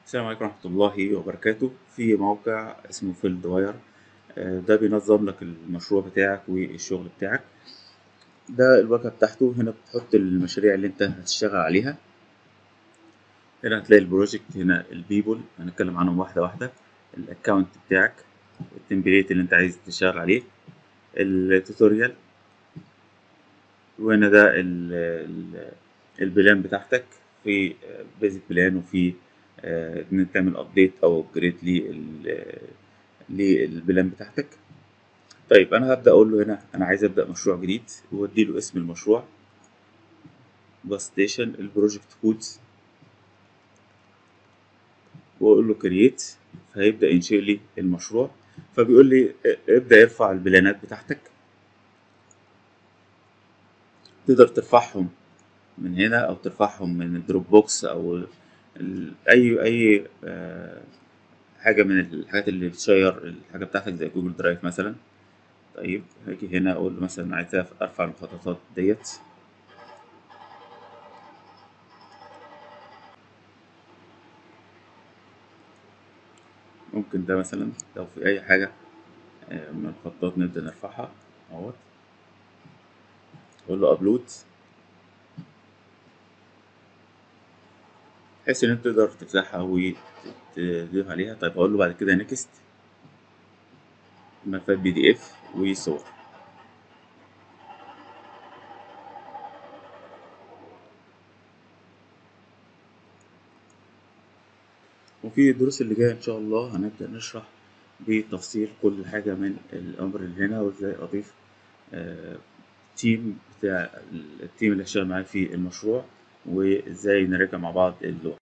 السلام عليكم ورحمة الله وبركاته في موقع اسمه فيلد واير ده بينظم لك المشروع بتاعك والشغل بتاعك ده الواجهة بتاعته هنا بتحط المشاريع اللي انت هتشتغل عليها هنا هتلاقي البروجكت هنا البيبول هنتكلم عنهم واحدة واحدة الاكونت بتاعك التمبليت اللي انت عايز تشتغل عليه التوتوريال وهنا ده ال- ال- البلان بتاعتك في بيزك بلان وفي آه، ان انت تعمل ابديت او ابجريد للبلان بتاعتك طيب انا هبدا اقول له هنا انا عايز ابدا مشروع جديد وادي له اسم المشروع باس ستيشن البروجكت كودز واقول له كرييت فهيبدا ينشئ لي المشروع فبيقول لي ابدا ارفع البلانات بتاعتك تقدر ترفعهم من هنا او ترفعهم من الدروب بوكس او ال- اي اي آه، حاجه من الحاجات اللي بتشير الحاجه بتاعتك زي جوجل درايف مثلا طيب هاجي هنا اقول له مثلا عايز ارفع المخططات ديت ممكن ده مثلا لو في اي حاجه آه، من المخططات نبدا نرفعها اهوت اقول له ابلود بحيث ان انت تقدر تفتحها وتضيف عليها طيب اقول له بعد كده نيكست ملفات بي دي اف وصور وفي الدروس اللي جايه ان شاء الله هنبدا نشرح بتفصيل كل حاجه من الامر اللي هنا وازاي اضيف آه، تيم بتاع التيم اللي هشتغل معاه في المشروع وازاي نراجع مع بعض اللغة